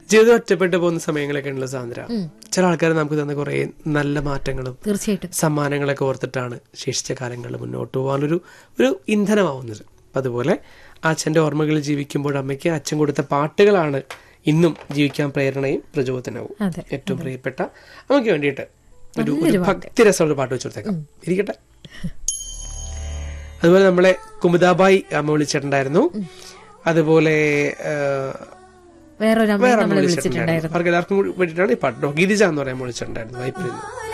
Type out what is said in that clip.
ജീവിതം ഒറ്റപ്പെട്ടു പോകുന്ന സമയങ്ങളൊക്കെ ഉള്ള സാന്ദ്ര ചില ആൾക്കാർ നമുക്ക് തന്ന കുറെ നല്ല മാറ്റങ്ങളും തീർച്ചയായിട്ടും സമ്മാനങ്ങളൊക്കെ ഓർത്തിട്ടാണ് ശേഷിച്ച കാലങ്ങളിൽ മുന്നോട്ട് പോകാനൊരു ഒരു ഇന്ധനമാവുന്നത് അപ്പം അതുപോലെ അച്ഛൻ്റെ ഓർമ്മകളിൽ ജീവിക്കുമ്പോൾ അമ്മയ്ക്ക് അച്ഛൻ കൊടുത്ത പാട്ടുകളാണ് ഇന്നും ജീവിക്കാൻ പ്രേരണയും പ്രചോദനവും അതെ ഏറ്റവും പ്രിയപ്പെട്ട അമ്മയ്ക്ക് വേണ്ടിയിട്ട് ഒരു ഒരു ഭക്തിരസമുള്ള പാട്ട് വെച്ച് കൊടുത്തേക്കാം ഇരിക്കട്ടെ അതുപോലെ നമ്മളെ കുമുദാബായി അമ്മ വിളിച്ചിട്ടുണ്ടായിരുന്നു അതുപോലെ ആ, വേറൊരു അമ്മ വേറെ അമ്മ നമ്മളെ വിളിച്ചിട്ടുണ്ടായിരുന്നു വിളിച്ചിട്ടുണ്ടായിരുന്നു അവർക്ക് എല്ലാവർക്കും കൂടി വേണ്ടിയിട്ടാണ് ഈ പാട്ട് ഗിരിജ എന്ന് പറയാൻ വിളിച്ചിട്ടുണ്ടായിരുന്നു വൈപ്പിൽ നിന്ന്